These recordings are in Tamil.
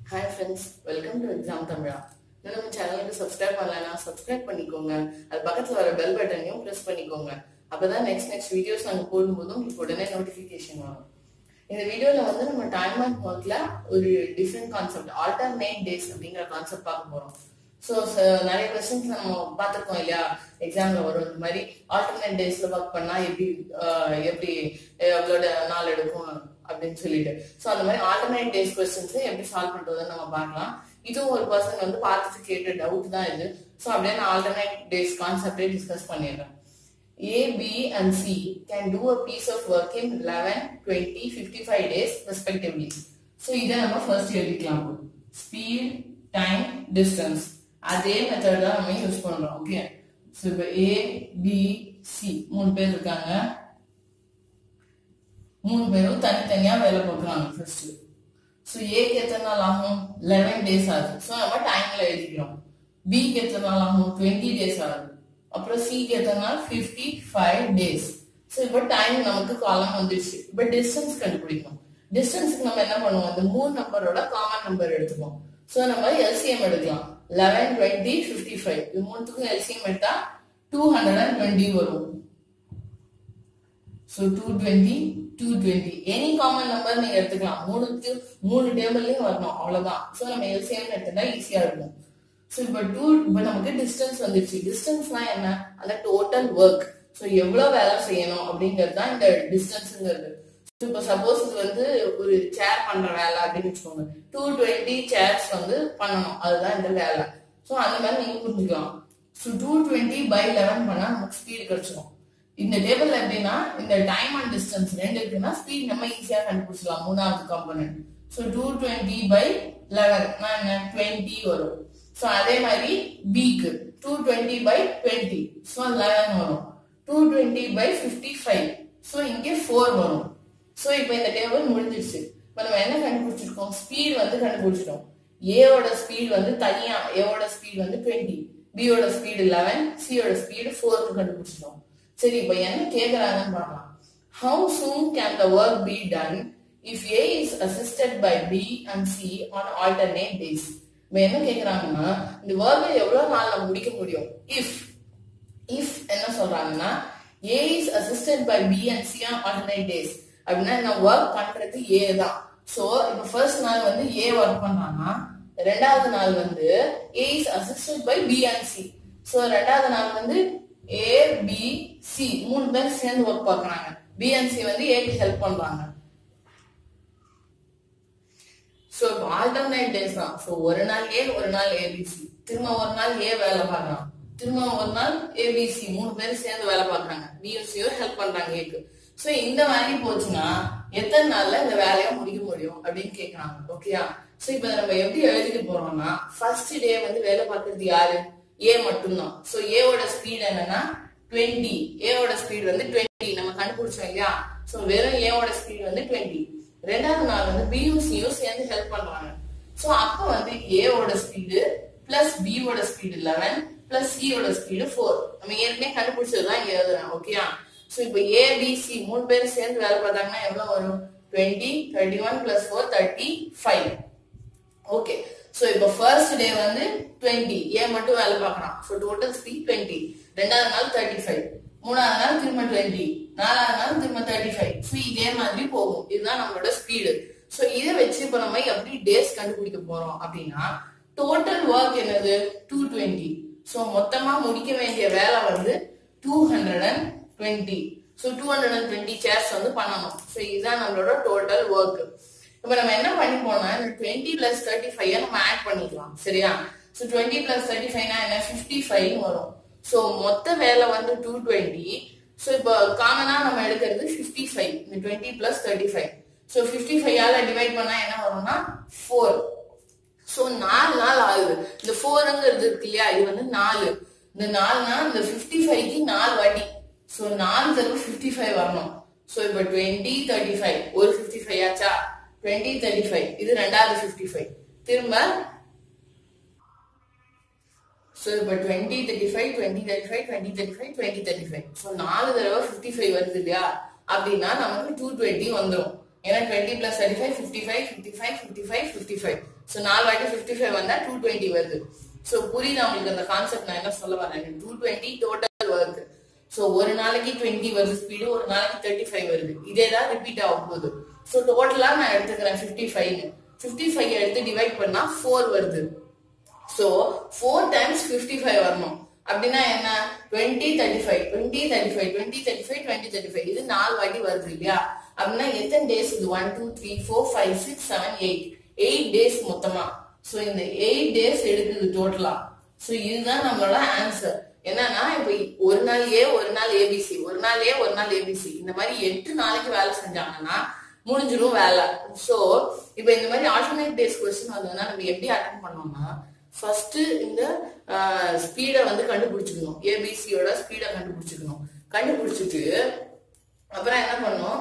Hi friends welcome to exam தமிழா இன்னும் நம்ம சேனலுக்கு சப்ஸ்கிரைப் பண்ணலன்னா சப்ஸ்கிரைப் பண்ணிக்கோங்க அது பக்கத்தில் வர பெல் பட்டனையும் ப்ரெஸ் பண்ணிக்கோங்க அப்பதான் நெக்ஸ்ட் நெக்ஸ்ட் வீடியோஸ் நாங்கள் போடும்போது உங்களுக்கு உடனே நோட்டிஃபிகேஷன் வரும் இந்த வீடியோவில் வந்து நம்ம டைம் அண்ட் ஒர்க்ல ஒரு டிஃப்ரெண்ட் கான்செப்ட் ஆல்டர்னேட் டேஸ் அப்படிங்கிற கான்செப்ட் பார்க்க போகிறோம் ஸோ நிறைய கொஸ்டின்ஸ் நம்ம பார்த்துருக்கோம் இல்லையா எக்ஸாம்ல வரும் இந்த மாதிரி ஆல்டர்னேட் டேஸ்ல ஒர்க் பண்ணா எப்படி ஆஹ் எப்படி எவ்வளோ நாள் எடுக்கும் அப்படின்னு சொல்லிட்டு ஸோ அந்த மாதிரி ஆல்டர்னேட் டேஸ் கொஸ்டின்ஸ் எப்படி சால்வ் பண்றதுன்னு நம்ம பார்க்கலாம் இதுவும் ஒரு பர்சன் வந்து பார்த்துட்டு கேட்ட டவுட் தான் இது ஸோ அப்படியே நான் ஆல்டர்னேட் டேஸ் கான்செப்டே டிஸ்கஸ் பண்ணிடுறேன் A, B, and C can do a piece of work in 11, 20, 55 days respectively. So இதை நம்ம ஃபர்ஸ்ட் எழுதிக்கலாம் ஸ்பீட் டைம் டிஸ்டன்ஸ் அதே மெத்தட் தான் நம்ம யூஸ் பண்றோம் ஓகே ஸோ இப்போ ஏ பி சி மூணு பேர் இருக்காங்க மூணு பேரும் தனித்தனியா வேலை பார்க்குறாங்க ஃபர்ஸ்ட் ஸோ ஏக்கு எத்தனை நாள் ஆகும் லெவன் டேஸ் ஆகுது ஸோ நம்ம டைம்ல எழுதிக்கிறோம் பிக்கு எத்தனை நாள் ஆகும் டுவெண்ட்டி டேஸ் ஆகுது அப்புறம் சிக்கு எத்தனை நாள் ஃபிஃப்டி ஃபைவ் டேஸ் ஸோ இப்போ டைம் நமக்கு காலம் வந்துடுச்சு இப்போ டிஸ்டன்ஸ் கண்டுபிடிக்கணும் டிஸ்டன்ஸ்க்கு நம்ம என்ன பண்ணுவோம் இந்த மூணு நம்பரோட காமன் நம்பர் எடுத்துப்போம் ஸோ நம்ம எல்சிஎம் எடுக்கலாம் லெவன் டுவெண்ட்டி ஃபிஃப்டி ஃபைவ் இது மூணுத்துக்கும் எல்சிஎம் எடுத்தா டூ ஹண்ட்ரட் அண்ட் டுவெண்ட்டி வரும் so two twenty two twenty any common number நீங்க எடுத்துக்கலாம் மூணுக்கு மூணு டேபிள்லயும் வரணும் அவ்வளவுதான் ஸோ நம்ம எல்சிஎம் எடுத்துட்டா ஈஸியா இருக்கும் ஸோ இப்போ டூ இப்போ நமக்கு டிஸ்டன்ஸ் வந்துருச்சு டிஸ்டன்ஸ்னா என்ன அந்த டோட்டல் ஒர்க் ஸோ எவ்வளோ வேலை செய்யணும் அப்படிங்கிறது தான் இந்த டிஸ்டன்ஸுங்கிறது ஸோ இப்போ சப்போஸ் இது வந்து ஒரு சேர் பண்ற வேலை அப்படின்னு வச்சுக்கோங்க டூ டுவெண்ட்டி சேர்ஸ் வந்து பண்ணணும் அதுதான் இந்த வேலை ஸோ அந்த மாதிரி நீங்க புரிஞ்சுக்கலாம் so two twenty by eleven பண்ணா நமக்கு ஸ்பீடு கிடைச்சிடும் இந்த டேபிள்ல எப்படின்னா இந்த டைம் அண்ட் டிஸ்டன்ஸ் ரெண்டு இருக்குன்னா ஸ்பீட் நம்ம ஈஸியா கண்டுபிடிச்சலாம் மூணாவது component so two twenty by eleven என்ன டுவெண்ட்டி வரும் ஸோ அதே மாதிரி பிக்கு two twenty by twenty so eleven வரும் two twenty by fifty five so இங்கே ஃபோர் வரும் ஸோ இப்போ இந்த டேபிள் முடிஞ்சிருச்சு இப்போ நம்ம என்ன கண்டுபிடிச்சிருக்கோம் ஸ்பீட் வந்து கண்டுபிடிச்சிட்டோம் ஏவோட ஸ்பீட் வந்து தனியா ஏவோட ஸ்பீட் வந்து டுவெண்ட்டி பியோட ஸ்பீடு லெவன் சியோட ஸ்பீடு ஃபோர்க்கு கண்டுபிடிச்சிட்டோம் சரி இப்போ என்ன கேட்குறாங்கன்னு பார்க்கலாம் how soon can the work be done if A is assisted by B and C on alternate days இப்போ என்ன கேக்குறாங்கன்னா இந்த ஒர்க்கை எவ்வளவு நாள்ல முடிக்க முடியும் இஃப் இஃப் என்ன சொல்றாங்கன்னா A is assisted by B and C on alternate days அப்படின்னா நான் ஒர்க் பண்றது ஏ தான் ஸோ இப்போ ஃபர்ஸ்ட் நாள் வந்து ஏ ஒர்க் பண்றாங்கன்னா ரெண்டாவது நாள் வந்து A is assisted by B and C so ரெண்டாவது நாள் வந்து ஏ பி சி மூணு பேர் சேர்ந்து ஒர்க் பார்க்கறாங்க பி அண்ட் சி வந்து ஏக்கு ஹெல்ப் பண்றாங்க ஸோ இப்போ ஆல்டர்னேட் டேஸ் தான் ஸோ ஒரு நாள் ஏ ஒரு நாள் ஏபிசி திரும்ப ஒரு நாள் ஏ வேலை பார்க்குறான் திரும்ப ஒரு நாள் ஏபிசி மூணு பேர் சேர்ந்து வேலை பார்க்குறாங்க பிஎஸ்சியோ ஹெல்ப் பண்றாங்க ஏக்கு ஸோ இந்த மாதிரி போச்சுன்னா எத்தனை நாள்ல இந்த வேலையை முடிக்க முடியும் அப்படின்னு கேட்குறாங்க ஓகேயா ஸோ இப்போ நம்ம எப்படி எழுதிட்டு போறோம்னா ஃபர்ஸ்ட் டே வந்து வேலை பார்க்கறது யாரு ஏ மட்டும்தான் ஸோ ஏவோட ஸ்பீட் என்னன்னா டுவெண்ட்டி ஏவோட ஸ்பீட் வந்து டுவெண்ட்டி நம்ம கண்டுபிடிச்சோம் இல்லையா ஸோ வெறும் ஏவோட ஸ்பீட் வந்து டுவெண்ட்டி ரெண்டாவது நாள் வந்து பியும் சியும் சேர்ந்து ஹெல்ப் பண்றாங்க ஸோ அப்போ வந்து ஏவோட ஸ்பீடு பிளஸ் பியோட ஸ்பீடு லெவன் பிளஸ் சியோட ஸ்பீடு ஃபோர் நம்ம ஏற்கனவே கண்டுபிடிச்சதுதான் இங்க எழுதுறேன் ஓகேயா ஸோ இப்போ ஏபிசி மூணு பேர் சேர்ந்து வேலை பார்த்தாங்கன்னா எவ்வளவு வரும் twenty thirty one plus four thirty five okay so இப்போ ஃபர்ஸ்ட் டே வந்து டுவெண்ட்டி ஏ மட்டும் வேலை பார்க்கறான் ஸோ டோட்டல் ஸ்பீட் டுவெண்ட்டி ரெண்டாவது நாள் தேர்ட்டி ஃபைவ் மூணாவது நாள் திரும்ப டுவெண்ட்டி நாலாவது நாள் திரும்ப தேர்ட்டி ஃபைவ் ஸோ இதே மாதிரி போகும் இதுதான் நம்மளோட ஸ்பீடு ஸோ இதை வச்சு இப்போ நம்ம எப்படி டேஸ் கண்டுபிடிக்க போறோம் அப்படின்னா டோட்டல் ஒர்க் என்னது டூ டுவெண்ட்டி ஸோ மொத்தமா முடிக்க வேண்டிய வேலை வந்து two hundred and twenty so two hundred and twenty chairs வந்து பண்ணணும் ஸோ இதுதான் நம்மளோட டோட்டல் ஒர்க் இப்போ நம்ம என்ன பண்ணி போனா இந்த டுவெண்ட்டி பிளஸ் தேர்ட்டி ஃபைவ் நம்ம ஆட் பண்ணிக்கலாம் சரியா ஸோ டுவெண்ட்டி பிளஸ் தேர்ட்டி ஃபைவ்னா என்ன ஃபிஃப்டி ஃபைவ் வரும் ஸோ மொத்த வேலை வந்து டூ டுவெண்ட்டி ஸோ இப்போ காமனா நம்ம எடுக்கிறது ஃபிஃப்டி ஃபைவ் இந்த twenty plus thirty five so fifty ஃபைவால டிவைட் பண்ணா என்ன வரும்னா ஃபோர் ஸோ நாலு நாள் ஆகுது இந்த ஃபோருங்கிறது இருக்கு இல்லையா இது வந்து நாலு இந்த நாலுனா இந்த ஃபிஃப்டி ஃபைவ்க்கு நாலு வாட்டி ஸோ நாலு தடவை ஃபிஃப்டி ஃபைவ் வரணும் ஸோ இப்போ டுவெண்ட்டி தேர்ட்டி ஃபைவ் ஒரு ஃபிஃப்டி ஃபைவ் ஆச்சா டுவெண்ட்டி தேர்ட்டி ஃபைவ் இது ரெண்டாவது ஃபிஃப்டி ஃபைவ் திரும்ப ஸோ இப்போ twenty thirty five twenty thirty five twenty thirty five twenty thirty five so நாலு தடவை ஃபிஃப்டி ஃபைவ் வருது இல்லையா அப்படின்னா நமக்கு டூ டுவெண்ட்டி வந்துடும் ஏன்னா twenty plus thirty five fifty five fifty five fifty five fifty five so நாலு வாட்டி ஃபிஃப்டி ஃபைவ் வந்தா டூ டுவெண்ட்டி வருது ஸோ புரியுதா உங்களுக்கு அந்த கான்செப்ட் நான் என்ன சொல்ல வரேன் two twenty total work so ஒரு நாளைக்கு டுவெண்ட்டி வருது ஸ்பீடு ஒரு நாளைக்கு தேர்ட்டி ஃபைவ் வருது இதே தான் ரிப்பீட் ஆக போகுது ஸோ டோட்டலா நான் எடுத்துக்கிறேன் ஃபிஃப்டி ஃபைவ்னு ஃபிஃப்டி ஃபைவ் எடுத்து டிவைட் பண்ணா ஃபோர் வருது so four times fifty five வரணும் அப்படின்னா என்ன twenty thirty five twenty thirty five twenty thirty five twenty thirty five இது நாலு வாட்டி வருது இல்லையா அப்படின்னா எத்தனை டேஸ் இது one two three four five six seven eight eight days மொத்தமா ஸோ இந்த எயிட் டேஸ் எடுக்குது டோட்டலா ஸோ இதுதான் நம்மளோட ஆன்சர் என்னன்னா இப்ப ஒரு நாள் ஏ ஒரு நாள் ஏபிசி ஒரு நாள் ஏ ஒரு நாள் ஏபிசி இந்த மாதிரி எட்டு நாளைக்கு வேலை செஞ்சாங்கன்னா முடிஞ்சிடும் வேலை ஸோ இப்போ இந்த மாதிரி ஆல்டர்னேட் டேஸ் கொஸ்டின் வந்ததுன்னா நம்ம எப்படி அட்டன் பண்ணோம்னா ஃபர்ஸ்ட் இந்த ஸ்பீடை வந்து கண்டுபிடிச்சிக்கணும் ஏபிசியோட ஸ்பீடை கண்டுபிடிச்சிக்கணும் கண்டுபிடிச்சிட்டு அப்புறம் என்ன பண்ணோம்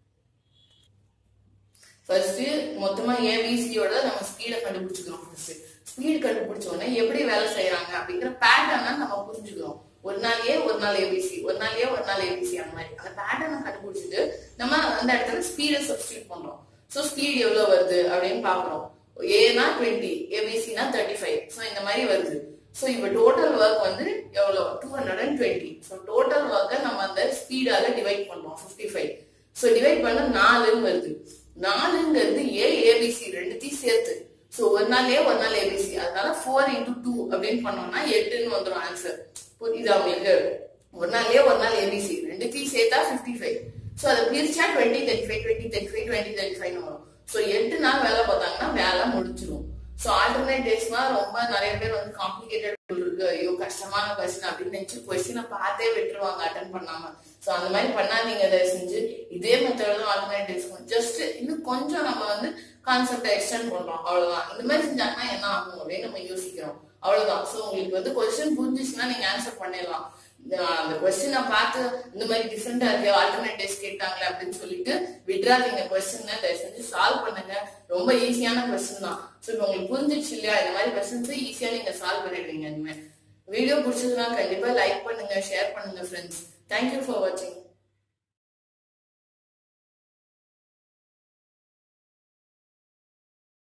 ஃபர்ஸ்ட் மொத்தமா ஏபிசியோட நம்ம ஸ்பீடை கண்டுபிடிச்சிக்கிறோம் ஃபர்ஸ்ட் ஸ்பீடு கண்டுபிடிச்ச உடனே எப்படி வேலை செய்யறாங்க அப்படிங்கிற பேட்டர்னை நம்ம புரிஞ்சுக்கிறோம் ஒரு நாள் ஏ ஒரு நாள் ஏபிசி ஒரு நாள் ஏ ஒரு நாள் ஏபிசி அந்த மாதிரி அந்த பேட்டர்னை கண்டுபிடிச்சிட்டு நம்ம அந்த இடத்துல ஸ்பீடை சப்ஸ்டியூட் பண்றோம் ஸோ ஸ்பீடு எவ்வளவு வருது அப்படின்னு பாக்குறோம் ஏனா டுவெண்ட்டி ஏபிசினா தேர்ட்டி ஃபைவ் ஸோ இந்த மாதிரி வருது ஸோ இப்போ டோட்டல் ஒர்க் வந்து எவ்வளோ two hundred and twenty so total ஒர்க்கை நம்ம அந்த ஸ்பீடால டிவைட் பண்றோம் ஃபிஃப்டி ஃபைவ் ஸோ டிவைட் பண்ண நாலுன்னு வருது நாலுங்கிறது ஏ ஏபிசி ரெண்டுத்தையும் சேர்த்து ஸோ ஒரு நாள் ஏ ஒரு நாள் ஏபிசி அதனால ஃபோர் இன்டூ டூ அப்படின்னு பண்ணோம்னா எட்டுன்னு வந்துடும் ஆன்சர் புரியுதா உங்களுக்கு ஒரு நாள் ஏ ஒரு நாள் ஏபிசி ரெண்டுத்தையும் சேர்த்தா ஃபிஃப்டி ஃபைவ் ஸோ அதை பிரிச்சா twenty thirty five twenty thirty five twenty thirty five வரும் ஸோ எட்டு நாள் வேலை பார்த்தாங்கன்னா வேலை முடிஞ்சிடும் ஸோ ஆல்டர்னேட் டேஸ்னா ரொம்ப நிறைய பேர் வந்து காம்ப்ளிகேட்டட் இருக்கு ஐயோ கஷ்டமான கொஸ்டின் அப்படின்னு நினைச்சு கொஸ்டினை பார்த்தே விட்டுருவாங்க அட்டன் பண்ணாம ஸோ அந்த மாதிரி பண்ணாதீங்க தயவு செஞ்சு இதே மெத்தட் தான் ஆல்டர்னேட் டேஸ் ஜஸ்ட் இன்னும் கொஞ்சம் நம்ம வந்து கான்செப்டை எக்ஸ்டெண்ட் பண்றோம் அவ்வளவுதான் இந்த மாதிரி செஞ்சாங்கன்னா என்ன ஆகும் அப்படின்னு நம்ம யோசிக்கிறோம் அவ்வளவுதான் ஸோ உங்களுக்கு வந்து கொஸ்டின் புரிஞ்சிச்சுன்னா நீங்க ஆன்சர் பண்ணிடலாம் அந்த கொஸ்டினை பார்த்து இந்த மாதிரி டிஃப்ரெண்டா இருக்கு ஆல்டர்னேட் டேஸ் கேட்டாங்களே அப்படின்னு சொல்லிட்டு விட்றாதீங்க கொஸ்டின் தயவு செஞ்சு சால்வ் பண்ணுங்க ரொம்ப ஈஸியான கொஸ்டின் தான் ஸோ இப்போ உங்களுக்கு புரிஞ்சிச்சு இல்லையா இந்த மாதிரி கொஸ்டின்ஸ் ஈஸியா நீங்க சால்வ் பண்ணிடுவீங்க இனிமேல் வீடியோ பிடிச்சதுன்னா கண்டிப்பா லைக் பண்ணுங்க ஷேர் பண்ணுங்க ஃப்ரெண்ட்ஸ் தேங்க்யூ ஃபார் வாட்சிங்